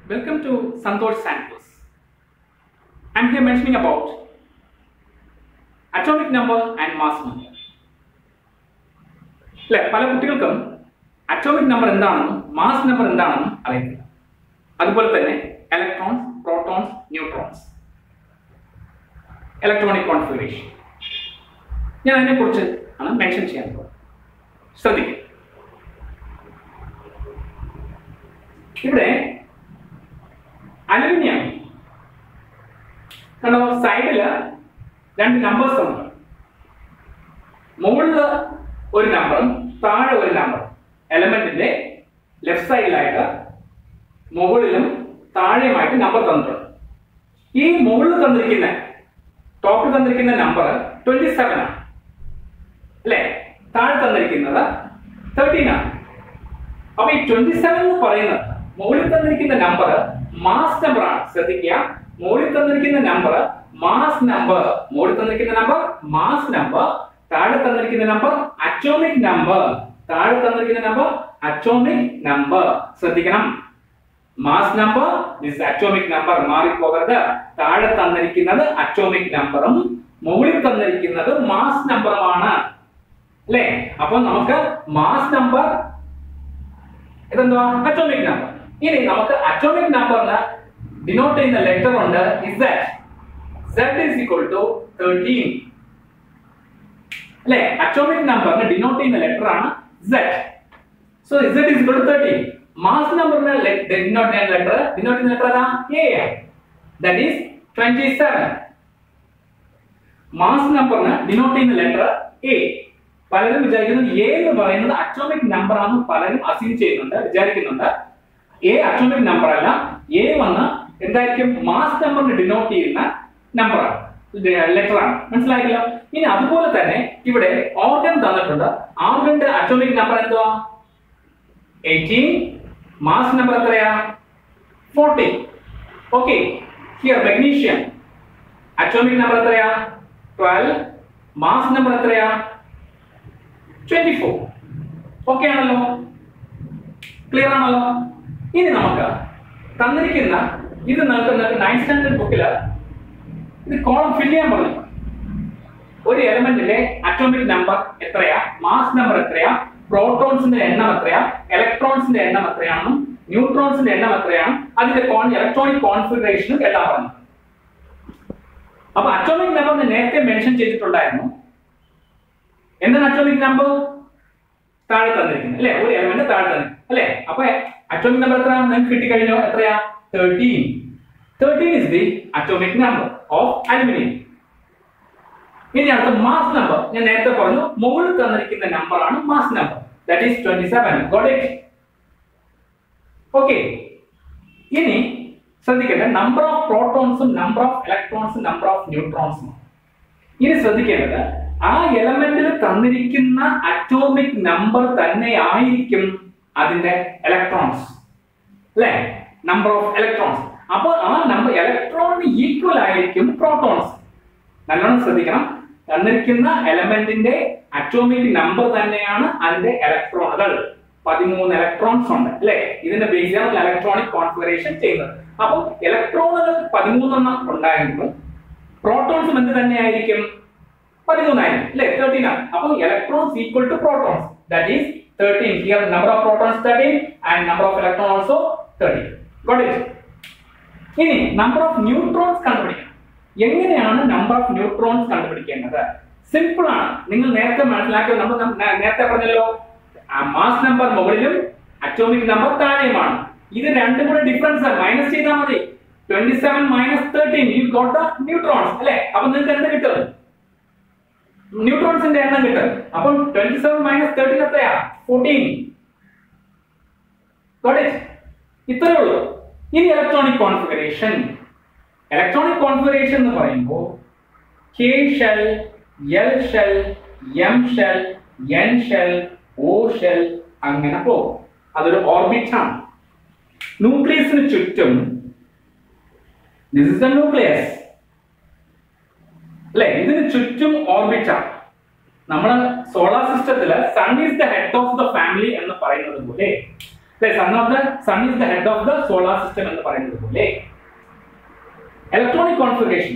Welcome to Santosh Samples. I'm here mentioning about atomic number and mass number. അല്ലെ പല കുട്ടികൾക്കും atomic number എന്താണെന്നും mass number എന്താണെന്നും അറിയത്തില്ല അതുപോലെ തന്നെ electrons protons neutrons electronic configuration ഞാൻ അതിനെക്കുറിച്ച് ആണ് മെൻഷൻ ചെയ്യാൻ പോകുന്നത് ശ്രദ്ധിക്കുക ഇവിടെ അലുമിനിയം കണ്ടോ സൈഡില് രണ്ട് നമ്പേഴ്സ് ഉണ്ട് മുകളില് ഒരു നമ്പറും താഴെ ഒരു നമ്പറും എലമെന്റിന്റെ ലെഫ്റ്റ് സൈഡിലായിട്ട് മുകളിലും താഴെയുമായിട്ട് നമ്പർ തന്നിട്ടുണ്ട് ഈ മുകളിൽ തന്നിരിക്കുന്ന ടോപ്പിൽ തന്നിരിക്കുന്ന നമ്പർ ട്വന്റി സെവൻ ആണ് അല്ലെ താഴെ തന്നിരിക്കുന്നത് തേർട്ടീൻ ആണ് അപ്പൊ ഈ ട്വന്റി സെവൻ എന്ന് പറയുന്നത് മുകളിൽ തന്നിരിക്കുന്ന നമ്പർ മാസ് നമ്പർ ആണ് ശ്രദ്ധിക്കുക മുകളിൽ തന്നിരിക്കുന്ന നമ്പർ മാസ് നമ്പർ മുകളിൽ തന്നിരിക്കുന്ന നമ്പർ മാസ് നമ്പർ താഴെ തന്നിരിക്കുന്ന നമ്പർ അറ്റോമിക് നമ്പർ താഴെ തന്നിരിക്കുന്ന നമ്പർ അറ്റോമിക് നമ്പർ ശ്രദ്ധിക്കണം mass number this atomic number മാറിപ്പോകരുത് താഴെ തന്നിരിക്കുന്നത് അറ്റോമിക് നമ്പറും മുകളിൽ തന്നിരിക്കുന്നത് മാസ് നമ്പറുമാണ് അല്ലേ അപ്പൊ നമുക്ക് മാസ് നമ്പർ ഇതെന്തുവാ അറ്റോമിക് നമ്പർ ഇനി നമുക്ക് അറ്റോമിക് നമ്പറിന് ഡിനോട്ട് ചെയ്യുന്ന ലെറ്റർ ഉണ്ട് Z Z is equal to thirteen അല്ലെ അറ്റോമിക് നമ്പറിന് ഡിനോട്ട് ചെയ്യുന്ന ലെറ്റർ ആണ് Z so Z is equal to thirteen mass നമ്പറിന് ഡിനോട്ട് ചെയ്യുന്ന ലെറ്റർ ഡിനോട്ട് ചെയ്യുന്ന ലെറ്റർ ഏതാ A that is twenty seven mass നമ്പറിന് ഡിനോട്ട് ചെയ്യുന്ന ലെറ്റർ എ പലരും വിചാരിക്കുന്നത് എ എന്ന് പറയുന്നത് അറ്റോമിക് നമ്പർ ആണെന്ന് പലരും അസ്യൂം ചെയ്യുന്നുണ്ട് വിചാരിക്കുന്നുണ്ട് എ അറ്റോമിക് നമ്പർ അല്ല എ വന്ന് എന്തായിരിക്കും മാസ് നമ്പറിന് ഡിനോട്ട് ചെയ്യുന്ന നമ്പറാണ് ലെറ്റർ ആണ് മനസ്സിലായല്ലോ ഇനി അതുപോലെ തന്നെ ഇവിടെ ഓർഗൻ തന്നിട്ടുണ്ട് ഓർഗന്റെ അറ്റോമിക് നമ്പർ എന്തുവാ എയ്റ്റീൻ മാസ് നമ്പർ എത്രയാ forty okay here magnesium atomic number എത്രയാ ട്വൽവ് മാസ് നമ്പർ എത്രയാ ട്വന്റി ഫോർ ഓക്കെ ആണല്ലോ ക്ലിയർ ആണല്ലോ ഇനി നമുക്ക് തന്നിരിക്കുന്ന ഇത് നമുക്ക് നയൻത് സ്റ്റാൻഡേർഡ് ബുക്കില് ഇത് കോളം ഫില്ല് ചെയ്യാൻ പറഞ്ഞു ഒരു എലമെന്റിലെ അറ്റോമിക് നമ്പർ എത്രയാ മാസ് നമ്പർ എത്രയാ പ്രോട്ടോൺസിന്റെ എണ്ണം എത്രയാ ഇലക്ട്രോൺസിന്റെ എണ്ണം എത്രയാണെന്നും ന്യൂട്രോൺസിന്റെ എണ്ണം എത്രയാണ് അതിന്റെ ഇലക്ട്രോണിക് കോൺഫിഗറേഷനും എല്ലാം പറഞ്ഞു അപ്പൊ അറ്റോമിക് നമ്പർ നേരത്തെ മെൻഷൻ ചെയ്തിട്ടുണ്ടായിരുന്നു എന്താണ് അറ്റോമിക് നമ്പർ താഴെ തന്നിരിക്കുന്നത് അല്ലെ ഒരു എലമെന്റ് താഴെ തന്നെ അല്ലെ അപ്പൊ അറ്റോമിക് നമ്പർ എത്ര നിങ്ങൾക്ക് കിട്ടിക്കഴിഞ്ഞോ എത്രയാ thirteen thirteen is the atomic number of aluminium ഇനി അടുത്ത മാസ് നമ്പർ ഞാൻ നേരത്തെ പറഞ്ഞു മുകളിൽ തന്നിരിക്കുന്ന നമ്പർ ആണ് mass number that is twenty seven got it okay ഇനി ശ്രദ്ധിക്കേണ്ട നമ്പർ ഓഫ് പ്രോട്ടോൺസും നമ്പർ ഓഫ് ഇലക്ട്രോൺസും നമ്പർ ഓഫ് ന്യൂട്രോൺസും ഇനി ശ്രദ്ധിക്കേണ്ടത് ആ എലമെന്റിൽ തന്നിരിക്കുന്ന അറ്റോമിക് നമ്പർ തന്നെ ആയിരിക്കും അതിന്റെ ഇലക്ട്രോൺസ് അല്ലെ നമ്പർ ഓഫ് ഇലക്ട്രോൺസ് അപ്പോൾ ആ നമ്പർ ഇലക്ട്രോണിന് ഈക്വൽ ആയിരിക്കും പ്രോട്ടോൺസ് നല്ലോണം ശ്രദ്ധിക്കണം തന്നിരിക്കുന്ന എലമെന്റിന്റെ അറ്റോമിക് നമ്പർ തന്നെയാണ് അതിന്റെ ഇലക്ട്രോണുകൾ പതിമൂന്ന് ഇലക്ട്രോൺസ് ഉണ്ട് അല്ലെ ഇതിന്റെ ബേസിലാണ് ഇലക്ട്രോണിക് കോൺഫിഗറേഷൻ ചെയ്യുന്നത് അപ്പോൾ ഇലക്ട്രോണുകൾ പതിമൂന്നെണ്ണം ഉണ്ടായിരുന്നു പ്രോട്ടോൺസും എന്ത് തന്നെയായിരിക്കും പതിമൂന്നായിരിക്കും അല്ലെ തേർട്ടീൻ ആണ് അപ്പോൾ electrons equal to protons that is thirteen here number of protons thirteen and number of electron also thirteen got it ഇനി നമ്പർ ഓഫ് ന്യൂട്രോൺസ് കണ്ടുപിടിക്കണം എങ്ങനെയാണ് നമ്പർ ഓഫ് ന്യൂട്രോൺസ് കണ്ടുപിടിക്കേണ്ടത് സിമ്പിൾ ആണ് നിങ്ങൾ നേരത്തെ മനസ്സിലാക്കിയ നമ്മൾ നേരത്തെ പറഞ്ഞല്ലോ മാസ് നമ്പർ മുകളിലും അറ്റോമിക് നമ്പർ താഴെയുമാണ് ഇത് രണ്ടും കൂടെ ഡിഫറൻസ് മൈനസ് ചെയ്താൽ മതി twenty seven minus thirteen you got the neutrons അല്ലെ അപ്പൊ നിങ്ങൾക്ക് എന്ത് കിട്ടും ന്യൂട്രോൺസിന്റെ എണ്ണം കിട്ടും അപ്പം ട്വന്റി സെവൻ മൈനസ് തേർട്ടീൻ എത്രയാ ഫോർട്ടീൻ ഇത്രയേ ഉള്ളൂ ഇനി ഇലക്ട്രോണിക് കോൺഫിഗറേഷൻ ഇലക്ട്രോണിക് കോൺഫിഗറേഷൻ എന്ന് പറയുമ്പോൾ K shell L shell M shell N shell O shell അങ്ങനെ പോകും അതൊരു ഓർബിറ്റ് ആണ് ന്യൂക്ലിയസിന് ചുറ്റും ദിസ് ഇസ് ദ ന്യൂക്ലിയസ് അല്ലെ ഇതിന് ചുറ്റും ഓർബിറ്റ് ആണ് നമ്മുടെ സോളാർ സിസ്റ്റത്തില് sun is the head of the family എന്ന് പറയുന്നത് പോലെ sun of the sun is the head of the solar system എന്ന് പറയുന്നത് പോലെ ഇലക്ട്രോണിക് കോൺഫിഗറേഷൻ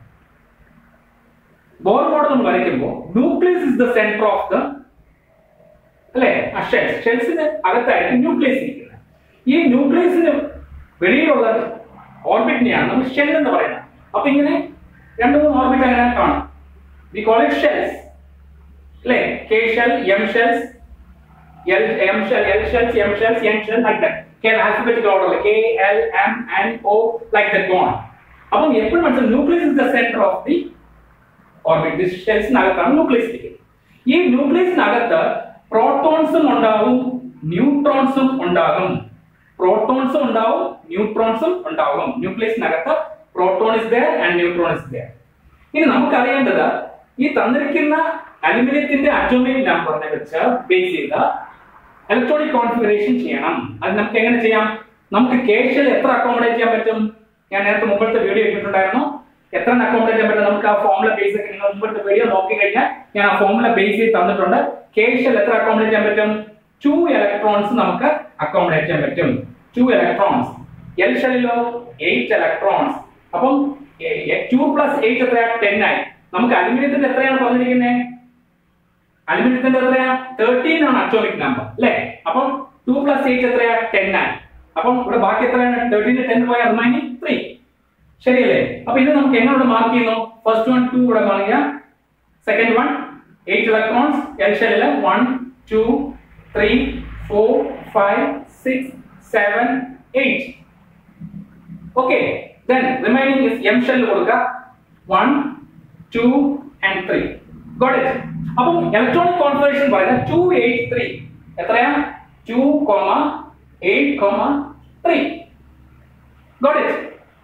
ബോർ മോഡൽ നമ്മൾ വരയ്ക്കുമ്പോൾ nucleus is the centre of the അല്ലെ ആ ഷെൽസ് ഷെൽസിന് അകത്തായിരിക്കും ന്യൂക്ലിയസ് ഇരിക്കുന്നത് ഈ ന്യൂക്ലിയസിന് വെളിയിലുള്ള ഓർബിറ്റിനെയാണ് നമ്മൾ ഷെൽ എന്ന് പറയുന്നത് അപ്പൊ ഇങ്ങനെ രണ്ട് മൂന്ന് ഓർബിറ്റ് അങ്ങനെ കാണും വി കോൾ ഇറ്റ് ഷെൽസ് അല്ലെ K shell M shells L M shell L shells M shells N shell like that K alphabetical order K L M N O like that gone അപ്പം എപ്പോഴും മനസ്സിലാവും nucleus is the centre of the orbit this ഷെൽസിനകത്താണ് nucleus ഇരിക്കുന്നത് ഈ ന്യൂക്ലിയസിനകത്ത് പ്രോട്ടോൺസും ഉണ്ടാവും ന്യൂട്രോൺസും ഉണ്ടാകും പ്രോട്ടോൺസും ഉണ്ടാവും ന്യൂട്രോൺസും ഉണ്ടാവും ന്യൂക്ലിയസിനകത്ത് proton is there and neutron is there ഇനി നമുക്ക് അറിയേണ്ടത് ഈ തന്നിരിക്കുന്ന അലുമിനിയത്തിന്റെ അറ്റോമിക് നമ്പറിനെ വെച്ച് ബേസ് ചെയ്ത് ഇലക്ട്രോണിക് കോൺഫിഗറേഷൻ ചെയ്യണം അത് നമുക്ക് എങ്ങനെ ചെയ്യാം നമുക്ക് കേഷിൽ എത്ര അക്കോമഡേറ്റ് ചെയ്യാൻ പറ്റും ഞാൻ നേരത്തെ മുമ്പത്തെ വീഡിയോ ഇട്ടിട്ടുണ്ടായിരുന്നു എത്ര അക്കോമഡേറ്റ് ചെയ്യാൻ പറ്റും നമുക്ക് ആ ഫോമുല ബേസ് ഒക്കെ നിങ്ങൾ മുമ്പത്തെ വീഡിയോ നോക്കി കഴിഞ്ഞാൽ ഞാൻ ആ ഫോമുല ബേസ് ചെയ്ത് തന്നിട്ടുണ്ട് കേഷിൽ എത്ര അക്കോമഡേറ്റ് ചെയ്യാൻ പറ്റും ടു ഇലക്ട്രോൺസ് നമുക്ക് അക്കോമഡേറ്റ് ചെയ്യാൻ പറ്റും ടു ഇലക്ട്രോൺസ് എൽ ഷെല്ലിലോ എയ്റ്റ് ഇലക്ട്രോൺസ് അപ്പം ടു പ്ലസ് എയ്റ്റ് എത്രയാ ടെൻ ആയി നമുക്ക് അലുമിനിയത്തിന്റെ എത്രയാണ് പറഞ്ഞിരിക്കുന്നത് അലുമിനിയത്തിന്റെ എത്രയാ തേർട്ടീൻ ആണ് അറ്റോമിക് നമ്പർ അല്ലേ അപ്പം ടു പ്ലസ് എയ്റ്റ് എത്രയാ ടെൻ ആയി അപ്പം ഇവിടെ ബാക്കി എത്രയാണ് തേർട്ടീൻ ടെൻ പോയ റിമൈനിങ് ത്രീ ശരിയല്ലേ അപ്പൊ ഇത് നമുക്ക് എങ്ങനെ മാർക്ക് ചെയ്യുന്നു ഫസ്റ്റ് വൺ ടു ഇവിടെ മാർക്ക് ചെയ്യാം second one eight electrons L ഷെല്ലില് one two three four five six seven eight okay then remaining is M ഷെല്ലിൽ കൊടുക്കുക one two and three got it അപ്പം ഇലക്ട്രോണിക് കോൺഫിഗറേഷൻ പറയുന്നത് two eight three എത്രയാ two comma eight comma three got it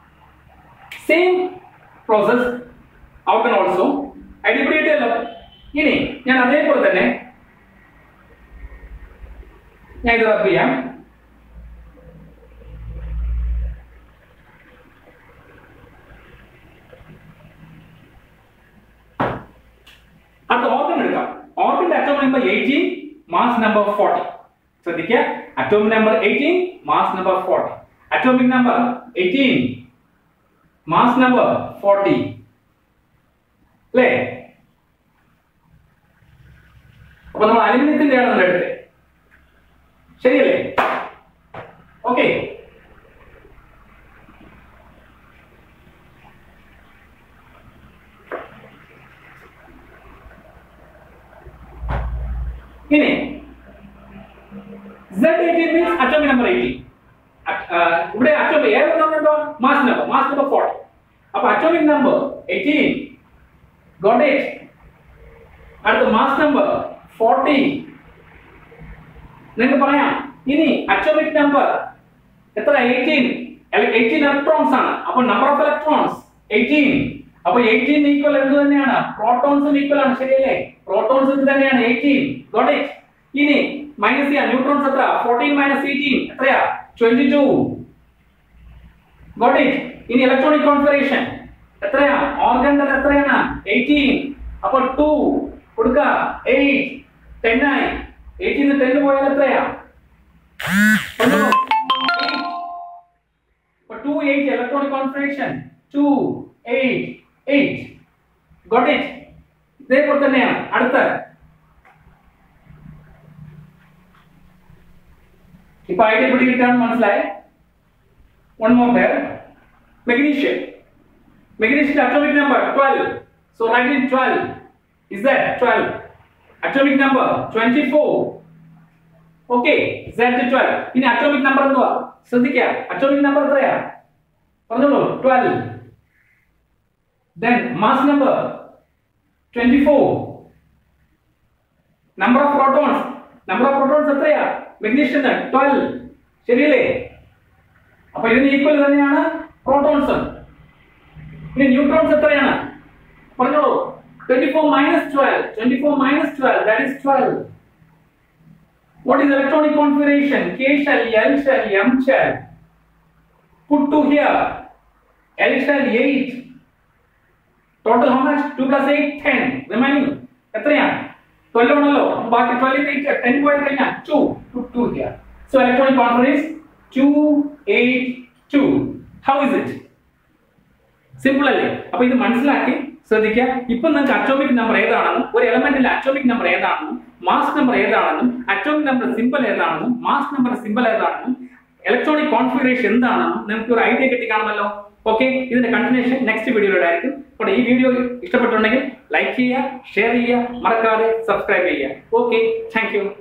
same process out and also ഐഡിയല്ലോ ഇനി ഞാൻ അതേപോലെ തന്നെ ഞാൻ ഇത് റബ്ബ് ചെയ്യാം അടുത്ത ഓർഗൻ എടുക്കാം ഓർഗന്റെ atomic number eighteen mass number forty ശ്രദ്ധിക്കുക atomic number eighteen mass number forty atomic number eighteen mass number forty അല്ലേ അപ്പൊ നമ്മൾ അലുമിനിയത്തിന്റെ ആണ് നമ്മൾ എടുത്തത് ശരിയല്ലേ ഓക്കെ ഇനി Z18 means atomic number 18. At- uh, ഇവിടെ atomic ഏത് number mass number mass number 40. അപ്പൊ atomic number 18 got it. അടുത്ത മാസ് നമ്പർ 40. നിങ്ങൾക്ക് പറയാം ഇനി അറ്റോമിക് നമ്പർ എത്ര 18 18 ഇലക്ട്രോൺസ് ആണ് അപ്പൊ നമ്പർ ഓഫ് ഇലക്ട്രോൺസ് 18 അപ്പൊ 18 ഈക്വൽ എന്ത് തന്നെയാണ് പ്രോട്ടോൺസും ഈക്വൽ ആണ് ശരിയല്ലേ പ്രോട്ടോൺസ് ഇത് തന്നെയാണ് 18 ഗോട്ട് ഇറ്റ് ഇനി മൈനസ് ചെയ്യാം ന്യൂട്രോൺസ് എത്ര 14 മൈനസ് 18 എത്രയാ 22 ഗോട്ട് ഇറ്റ് ഇനി ഇലക്ട്രോണിക് കോൺഫിഗറേഷൻ എത്രയാ ഓർഗന്റെ എത്രയാണ് 18 അപ്പൊ 2 കൊടുക്ക 8 10 ആയി 18 10 പോയാൽ എത്രയാ കണ്ടോ? Eight. അപ്പൊ 2 8 ഇലക്ട്രോണിക് കോൺഫിഗറേഷൻ 2 8 8 ഗോട്ട് ഇറ്റ് ഇതേപോലെ തന്നെയാണ് അടുത്ത ഇപ്പൊ ഐഡിയ പിടികിട്ടാന്ന് മനസ്സിലായേ വൺ മോർ പേർ മെഗ്നീഷ്യം മെഗ്നീഷ്യത്തിന്റെ atomic number 12 so right in 12 is that 12 atomic number 24 okay Z12 ഇനി അറ്റോമിക് നമ്പർ എന്തുവാ ശ്രദ്ധിക്കുക അറ്റോമിക് നമ്പർ എത്രയാ പറഞ്ഞോളൂ 12 then mass number 24 number of protons number of protons എത്രയാ മെഗ്നീഷ്യത്തിന് 12 ശരിയല്ലേ അപ്പൊ ഇതിന് ഈക്വൽ തന്നെയാണ് പ്രോട്ടോൺസ് ഇനി ന്യൂട്രോൺസ് എത്രയാണ് പറഞ്ഞോളൂ 24 minus 12 24 minus 12 that is 12 what is electronic configuration k shell l shell m shell put 2 here l shell 8 total how much 2 plus 8 10 remaining എത്രയാണ് 12 ആണല്ലോ അപ്പൊ ബാക്കി 12 8 10 പോയി കഴിഞ്ഞാൽ 2 put 2 here So electronic configuration is 282. How is it? Simple അല്ലേ അപ്പൊ ഇത് മനസ്സിലാക്കി ശ്രദ്ധിക്കുക ഇപ്പൊ നിങ്ങൾക്ക് അറ്റോമിക് നമ്പർ ഏതാണെന്നും ഒരു എലമെന്റിന്റെ അറ്റോമിക് നമ്പർ ഏതാണെന്നും മാസ് നമ്പർ ഏതാണെന്നും അറ്റോമിക് നമ്പർ സിമ്പിൾ ഏതാണെന്നും മാസ് നമ്പർ സിമ്പിൾ ഏതാണെന്നും ഇലക്ട്രോണിക് കോൺഫിഗറേഷൻ എന്താണെന്നും നിങ്ങൾക്ക് ഒരു ഐഡിയ കിട്ടി കാണുമല്ലോ ഓക്കെ ഇതിന്റെ കണ്ടിന്യൂഷൻ നെക്സ്റ്റ് വീഡിയോയിലൂടെ ആയിരിക്കും അപ്പോൾ ഈ വീഡിയോ ഇഷ്ടപ്പെട്ടുണ്ടെങ്കിൽ ലൈക്ക് ചെയ്യുക ഷെയർ ചെയ്യുക മറക്കാതെ സബ്സ്ക്രൈബ് ചെയ്യുക ഓക്കെ താങ്ക് യു